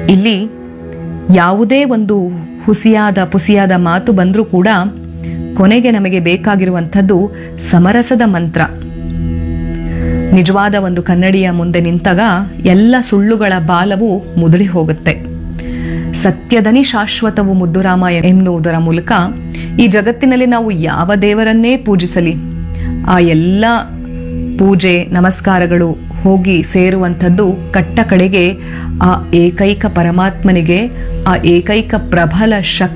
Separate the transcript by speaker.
Speaker 1: ಇಲ್ಲಿ ಯಾವುದೇ ಒಂದು ಹುಸಿಯಾದ ಪುಸಿಯಾದ ಮಾತು ಬಂದರೂ ಕೂಡ ಕೊನೆಗೆ ನಮಗೆ ಬೇಕಾಗಿರುವಂಥದ್ದು ಸಮರಸದ ಮಂತ್ರ ನಿಜವಾದ ಒಂದು ಕನ್ನಡಿಯ ಮುಂದೆ ನಿಂತಾಗ ಎಲ್ಲ ಸುಳ್ಳುಗಳ ಬಾಲವು ಮುದುಡಿ ಹೋಗುತ್ತೆ ಸತ್ಯದನಿ ಶಾಶ್ವತವು ಮುದ್ದುರಾಮ ಎನ್ನುವುದರ ಮೂಲಕ ಈ ಜಗತ್ತಿನಲ್ಲಿ ನಾವು ಯಾವ ದೇವರನ್ನೇ ಪೂಜಿಸಲಿ ಆ ಎಲ್ಲ ಪೂಜೆ ನಮಸ್ಕಾರಗಳು ಹೋಗಿ ಸೇರುವಂಥದ್ದು ಕಟ್ಟ ಕಡೆಗೆ ಆ ಏಕೈಕ ಪರಮಾತ್ಮನಿಗೆ ಆ ಏಕೈಕ ಪ್ರಬಲ ಶಕ್ತಿ